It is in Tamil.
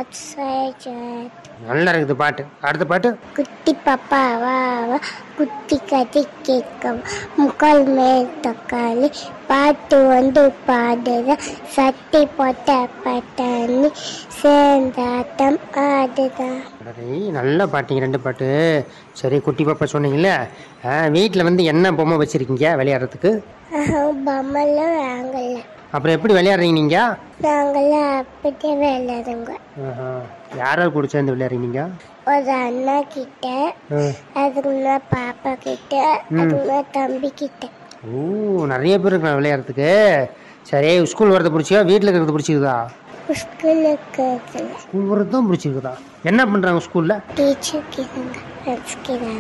அப்சைட் நல்லா இருக்குது பாட்டு அடுத்த பாட்டு குட்டி பாப்பா வா வா குட்டி கதை கேட்க முக்கால் மேல் தக்காளி பாட்டு வந்து பாடுற சட்டி போட்ட பட்டாணி சேர்ந்தாட்டம் ஆடுதான் அடடே, நல்ல பாட்டிங்க ரெண்டு பாட்டு சரி குட்டி பாப்பா சொன்னீங்கல்ல வீட்டில் வந்து என்ன பொம்மை வச்சுருக்கீங்க விளையாடுறதுக்கு பொம்மெல்லாம் வாங்கல அப்புறம் எப்படி விளையாடுறீங்க நீங்கள் நாங்களாம் அப்படியே விளையாடுங்க யாராவது கூட சேர்ந்து விளையாடுறீங்க நீங்கள் ஒரு அண்ணா கிட்ட அதுக்கு முன்னாடி பாப்பா கிட்ட அதுக்கு முன்னாடி தம்பி கிட்ட ஓ நிறைய பேர் இருக்காங்க விளையாடுறதுக்கு சரி ஸ்கூல் வரது பிடிச்சிக்கா வீட்டில் இருக்கிறது பிடிச்சிக்குதா ஸ்கூலுக்கு ஸ்கூல் வரது தான் பிடிச்சிக்குதா என்ன பண்ணுறாங்க ஸ்கூலில் டீச்சர் கிட்டாங்க ஃப்ரெண்ட்ஸ் கிட்டாங்க